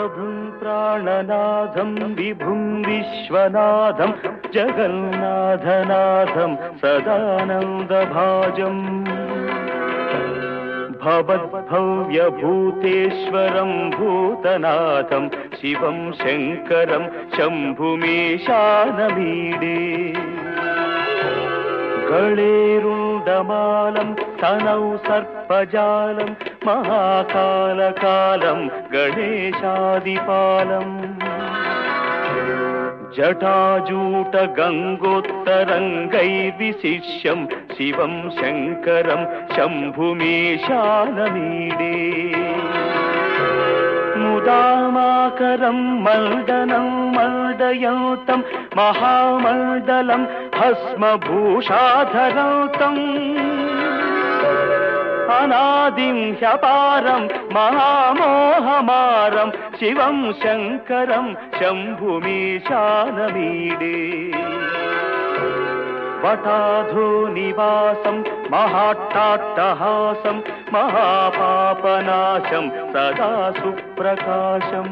ప్రభుం ప్రాణనాథం విభుం విశ్వనాథం జగన్నాథనాథం సదానందభాజం భవద్భవ్యభూతేశ్వరం భూతనాథం శివం శంకరం శంభుమేశానమీడే గళేరుండమాలం తనౌ సర్పజాలం మహాకాలకాలం గణేశాదిపాలం జటాజూట గంగోత్తరంగై విశిష్యం శివం శంకరం శంభుమేశానమీడే ముదామాకరం మల్దనం మల్దయంతం మహామల్దలం భస్మభూషాధరౌతం అనాదిం హ్యపారం మహామోహమారం శివం శంకరం శంభుమీశానమీడే వటాధో నివాసం మహాట్టాట్టహాసం మహాపాపనాశం సదా సుప్రకాశం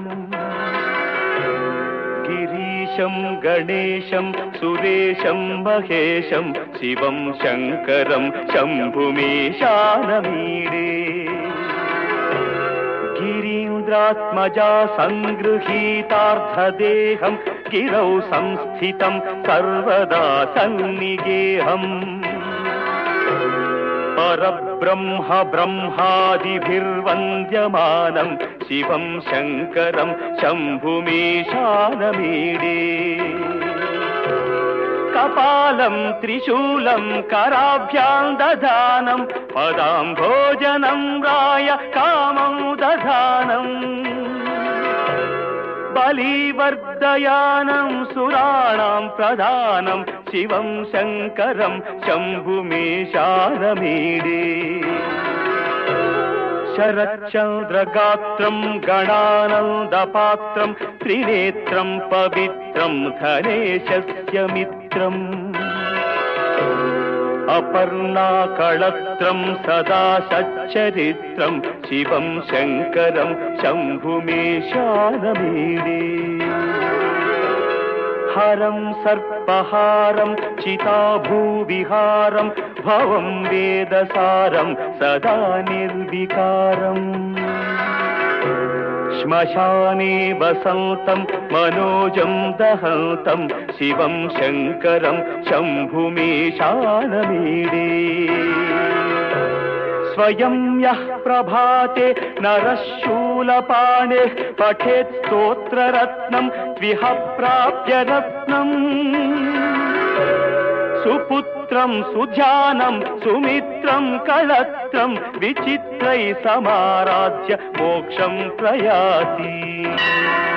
గిరీశం గణేశం సురేశం మహేశం శివం శంకరం శంభుమేశానమీడే గిరీంద్రాత్మజా సంగృహీతార్థదేహం గిరౌ సంస్థితం సర్వదా సన్నిగేహం పరబ్రహ్మ బ్రహ్మాదిభిర్వంద్యమానం శివం శంకరం శంభుమేశానమీడే కపాలం త్రిశూలం కరాభ్యాం దధానం పదాం భోజనం రాయ కామం దధానం బలీవర్ధయానం సురాణాం ప్రధానం శివం శంకరం శంభుమేశానమీడే శరచంద్రగాత్రం గణానందపాత్రం త్రినేత్రం పవిత్రం ధనేశస్య మిత్రం అపర్ణాకళత్రం సదా సచ్చరిత్రం శివం శంకరం శంభుమేశానమీడే హరం సర్పహారం చితాభూవిహారం భవం వేదసారం సదా నిర్వికారం శ్మశానే వసంతం మనోజం దహంతం శివం శంకరం శంభుమేశానమీడే స్వయం యః ప్రభాతే నరశూలపాణే పఠేత్ స్తోత్రరత్నం త్విహ ప్రాప్య రత్నం సుపుత్రం సుధ్యానం సుమిత్రం కళత్రం విచిత్రై సమారాధ్య మోక్షం ప్రయాతి